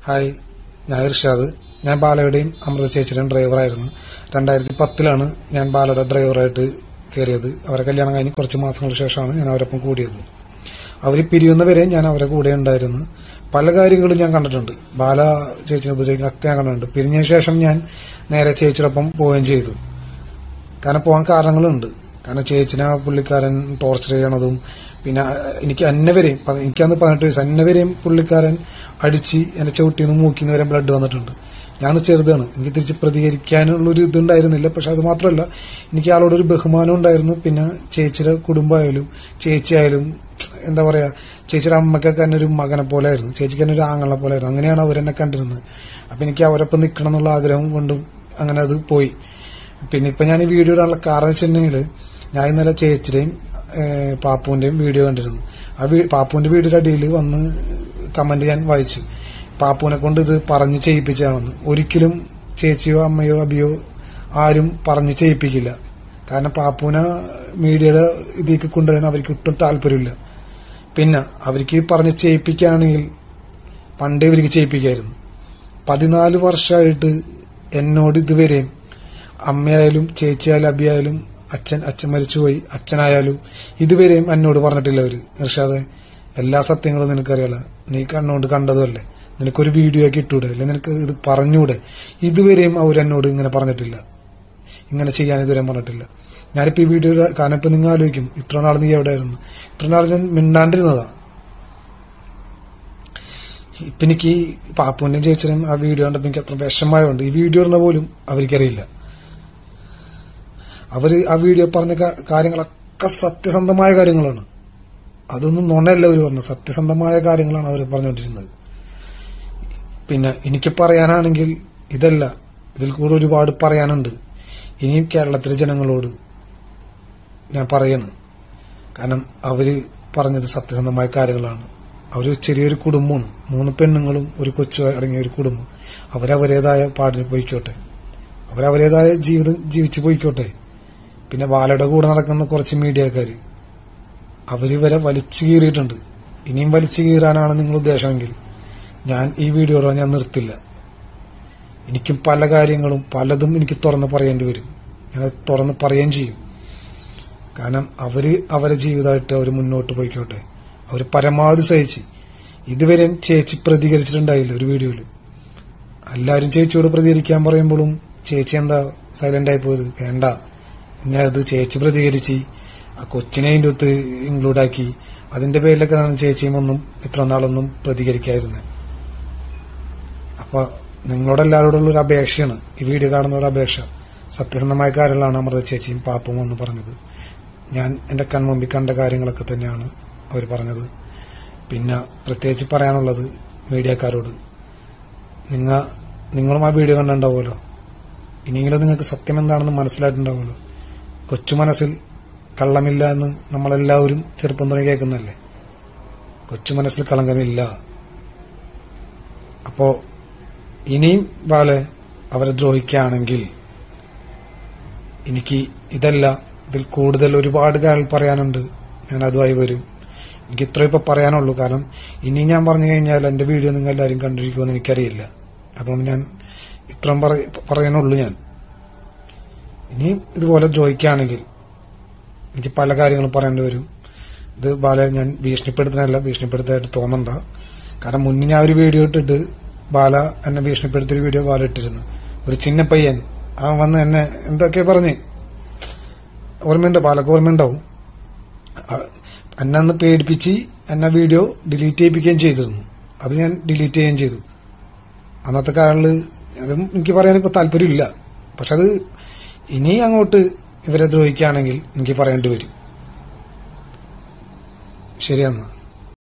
hi ഞാൻ ഇർഷാദ് ഞാൻ ബാലയുടെയും അമൃത ചേച്ചിയുടെയും ഡ്രൈവറായിരുന്നു രണ്ടായിരത്തി പത്തിലാണ് ഞാൻ ബാലയുടെ ഡ്രൈവറായിട്ട് കയറിയത് അവരെ കല്യാണം കഴിഞ്ഞ് കുറച്ച് മാസങ്ങൾക്ക് ശേഷമാണ് ഞാൻ അവരൊപ്പം കൂടിയത് അവർ പിരിയുന്നവരെ ഞാൻ അവരെ കൂടെ ഉണ്ടായിരുന്നു പല കാര്യങ്ങളും ഞാൻ കണ്ടിട്ടുണ്ട് ബാല ചേച്ചിനെ ഉപദ്രവിക്കുന്നൊക്കെ ഞാൻ കണ്ടിട്ടുണ്ട് പിരിഞ്ഞതിന് ശേഷം ഞാൻ നേരെ ചേച്ചിയോടൊപ്പം പോവുകയും ചെയ്തു കാരണം പോകാൻ കാരണങ്ങളുണ്ട് കാരണം ചേച്ചിനെ പുള്ളിക്കാരൻ ടോർച്ചർ ചെയ്യണതും പിന്നെ എനിക്ക് എന്നെ വരെയും പ- എനിക്കന്ന് പതിനെട്ട് വയസ്സ് എന്നെ വരെയും പുള്ളിക്കാരൻ അടിച്ച് എന്നെ ചവിട്ടിന്ന് മൂക്കിന്ന് വരെ ബ്ലഡ് വന്നിട്ടുണ്ട് ഞാൻ ചെറുതാണ് എനിക്ക് തിരിച്ച് പ്രതികരിക്കാനുള്ള ഒരു ഇതുണ്ടായിരുന്നില്ല പക്ഷെ അത് മാത്രമല്ല എനിക്ക് ആളോട് ഒരു ബഹുമാനം ഉണ്ടായിരുന്നു പിന്നെ ചേച്ചിയുടെ കുടുംബമായാലും ചേച്ചിയായാലും എന്താ പറയാ ചേച്ചിയുടെ അമ്മക്കൊക്കെ എന്നെ ഒരു മകനെ പോലെ ആയിരുന്നു ചേച്ചിക്ക് എന്നെ ഒരു ആങ്ങളെ പോലെ ആയിരുന്നു അങ്ങനെയാണ് അവരെന്നെ കണ്ടിരുന്നത് അപ്പൊ എനിക്ക് അവരൊപ്പം നിൽക്കണം എന്നുള്ള ആഗ്രഹം കൊണ്ടും അങ്ങനെ അത് പോയി പിന്നെ ഇപ്പൊ ഞാൻ ഈ വീഡിയോ ഇടാനുള്ള കാരണം വെച്ചിട്ടുണ്ടെങ്കിൽ ഞാൻ ഇന്നലെ ചേച്ചിയുടെയും ഏഹ്, പാപ്പുവിന്റെയും വീഡിയോ കണ്ടിരുന്നു ആ വീ- പാപ്പുവിന്റെ വീഡിയോയുടെ അടിയിൽ വന്ന് കമന്റ് ഞാൻ വായിച്ചു പാപ്പുവിനെ കൊണ്ട് ഇത് പറഞ്ഞ് ചെയ്യിപ്പിച്ചാണെന്ന് ഒരിക്കലും ചേച്ചിയോ അമ്മയോ അബിയോ ആരും പറഞ്ഞ് ചെയ്യിപ്പിക്കില്ല കാരണം പാപ്പുവിനെ മീഡിയയുടെ ഇതിലേക്ക് കൊണ്ടുവരാൻ അവർക്ക് ഒട്ടും താല്പര്യമില്ല പിന്നെ അവർക്ക് പറഞ്ഞ് ചെയ്യിപ്പിക്കുകയാണെങ്കിൽ പണ്ടേ ഇവർക്ക് ചെയ്യിപ്പിക്കായിരുന്നു പതിനാല് വർഷമായിട്ട് എന്നോട് ഇതുവരെയും അമ്മയായാലും ചേച്ചിയായാലും അബിയായാലും അച്ഛൻ അച്ഛൻ മരിച്ചുപോയി അച്ഛനായാലും ഇതുവരെയും എന്നോട് പറഞ്ഞിട്ടില്ല അവര് ഇർഷാദെ എല്ലാ സത്യങ്ങളും നിനക്കറിയാലോ നീ കണ്ണുകൊണ്ട് കണ്ടതുമല്ലേ നിനക്കൊരു വീഡിയോ ആക്കി ഇട്ടൂടെ അല്ലെ നിനക്ക് ഇത് പറഞ്ഞൂടെ ഇതുവരെയും അവരെന്നോട് ഇങ്ങനെ പറഞ്ഞിട്ടില്ല ഇങ്ങനെ ചെയ്യാൻ ഇതുവരെ പറഞ്ഞിട്ടില്ല ഞാനിപ്പോ ഈ വീഡിയോ കാരണം ഇപ്പൊ നിങ്ങൾ ആലോചിക്കും ഇത്ര നാൾ നീ എവിടെയായിരുന്നു ഇത്ര നാൾ ഞാൻ മിണ്ടാണ്ടിരുന്നതാ ഇപ്പൊ എനിക്ക് ഈ പാപ്പുവിന്റെയും ചേച്ചിയും ആ വീഡിയോ കണ്ടപ്പോ എനിക്ക് അത്ര വിഷമമായുണ്ട് ഈ വീഡിയോ ഇടുന്ന പോലും അവർക്കറിയില്ല അവര് ആ വീഡിയോ പറഞ്ഞ കാ- കാര്യങ്ങളൊക്കെ സത്യസന്ധമായ കാര്യങ്ങളാണ് അതൊന്നും നുണയല്ല അവർ പറഞ്ഞത് സത്യസന്ധമായ കാര്യങ്ങളാണ് അവർ പറഞ്ഞുകൊണ്ടിരുന്നത് പിന്നെ എനിക്ക് പറയാനാണെങ്കിൽ ഇതല്ല ഇതിൽ കൂടെ ഒരുപാട് പറയാനുണ്ട് ഇനിയും കേരളത്തിലെ ജനങ്ങളോട് ഞാൻ പറയണം കാരണം അവര് പറഞ്ഞത് സത്യസന്ധമായ കാര്യങ്ങളാണ് അവര് ചെറിയൊരു കുടുംബമാണ് മൂന്ന് പെണ്ണുങ്ങളും ഒരു കൊച്ചു അടങ്ങിയ ഒരു കുടുംബം അവരവരേതായ പാടിന് പോയിക്കോട്ടെ അവരവരേതായ ജീവിതം ജീവിച്ചു പോയിക്കോട്ടെ പിന്നെ ബാലയുടെ കൂടെ നടക്കുന്ന കുറച്ച് മീഡിയക്കാര് അവര് വരെ വലിച്ചു കീറിയിട്ടുണ്ട് ഇനിയും വലിച്ചു കീറാനാണ് നിങ്ങൾ ഉദ്ദേശമെങ്കിൽ ഞാൻ ഈ വീഡിയോ ഞാൻ നിർത്തില്ല എനിക്കും പല കാര്യങ്ങളും പലതും എനിക്ക് തുറന്ന് പറയേണ്ടി വരും ഞാൻ അത് തുറന്ന് പറയുകയും ചെയ്യും കാരണം അവര് അവരെ ജീവിതമായിട്ട് അവർ മുന്നോട്ട് പോയിക്കോട്ടെ അവർ പരമാവധി സഹിച്ച് ഇതുവരെയും ചേച്ചി പ്രതികരിച്ചിട്ടുണ്ടായില്ല ഒരു വീഡിയോയിൽ എല്ലാരും ചേച്ചിയോട് പ്രതികരിക്കാൻ പറയുമ്പോഴും ചേച്ചി എന്താ സൈലന്റ് ആയി പോയത് വേണ്ട ഞാൻ അത് ചേച്ചി പ്രതികരിച്ച് ആ കൊച്ചിനെ അതിന്റെ ഒത്ത് ഇൻക്ലൂഡ് ആക്കി അതിന്റെ പേരിലൊക്കെ ഞാൻ ചേച്ചിയും ഒന്നും ഇത്ര നാളൊന്നും പ്രതികരിക്കാതിരുന്നത് അപ്പൊ നിങ്ങളോട് എല്ലാവരോടുള്ള ഒരു അപേക്ഷയാണ് ഈ വീഡിയോ കാണുന്ന ഒരു അപേക്ഷ സത്യസന്ധമായ കാര്യങ്ങളാണ് അമൃത ചേച്ചിയും പാപ്പും എന്ന് പറഞ്ഞത് ഞാൻ എന്റെ കൺമുമ്പിൽ കണ്ട കാര്യങ്ങളൊക്കെ തന്നെയാണ് അവർ പറഞ്ഞത് പിന്നെ പ്രത്യേകിച്ച് പറയാനുള്ളത് മീഡിയക്കാരോട് നിങ്ങ നിങ്ങളും ആ വീഡിയോ കണ്ടിട്ടുണ്ടാവുമല്ലോ ഇനിയെങ്കിലും നിങ്ങൾക്ക് സത്യം എന്താണെന്ന് മനസ്സിലായിട്ടുണ്ടാവുമല്ലോ കൊച്ചു മനസ്സിൽ കള്ളമില്ല എന്ന് നമ്മളെല്ലാവരും ചെറുപ്പം തുടങ്ങി കേൾക്കുന്നല്ലേ കൊച്ചു മനസ്സിൽ കളങ്കമില്ല അപ്പോ ഇനിയും ബാലെ അവരെ ദ്രോഹിക്കുകയാണെങ്കിൽ എനിക്ക് ഇതല്ല ഇതിൽ കൂടുതൽ ഒരുപാട് കാര്യങ്ങൾ പറയാനുണ്ട് ഞാൻ അതുമായി വരും എനിക്ക് ഇത്ര ഇപ്പൊ പറയാനുള്ളൂ കാരണം ഇനി ഞാൻ പറഞ്ഞു കഴിഞ്ഞാൽ എന്റെ വീഡിയോ നിങ്ങൾ എല്ലാവരും കണ്ടിരിക്കുമെന്ന് എനിക്കറിയില്ല അതുകൊണ്ട് ഞാൻ ഇത്രയും പറ- പറയാനുള്ളൂ ഞാൻ ഇനിയും ഇതുപോലെ ദ്രോഹിക്കുകയാണെങ്കിൽ എനിക്ക് പല കാര്യങ്ങളും പറയേണ്ടി വരും ഇത് ബാല ഞാൻ ഭീഷണിപ്പെടുത്തുന്നതല്ല ഭീഷണിപ്പെടുത്തായിട്ട് തോന്നണ്ട കാരണം മുന്നേ ഞാൻ ഒരു വീഡിയോ ഇട്ടിട്ട് ബാല എന്നെ ഭീഷണിപ്പെടുത്തിയ വീഡിയോ ബാല ഇട്ടിരുന്നു ഒരു ചിന്ന പയ്യൻ അവൻ വന്ന് എന്നെ എന്തൊക്കെ പറഞ്ഞ് ഓർമ്മയുണ്ട് ബാലക്ക് ഓർമ്മയുണ്ടാവും അ- എന്നെ അന്ന് പേടിപ്പിച്ച് എന്നെ വീഡിയോ ഡിലീറ്റ് ചെയ്യിപ്പിക്കുകയും ചെയ്തിരുന്നു അത് ഞാൻ ഡിലീറ്റ് ചെയ്യുകയും ചെയ്തു അന്നത്തെ കാലത്ത് അതും എനിക്ക് പറയാൻ ഇപ്പൊ താല്പര്യമില്ല പക്ഷെ അത് ഇനി അങ്ങോട്ട് ഇവരെ ദ്രോഹിക്കുകയാണെങ്കിൽ എനിക്ക് പറയേണ്ടി വരും ശരിയെന്നാ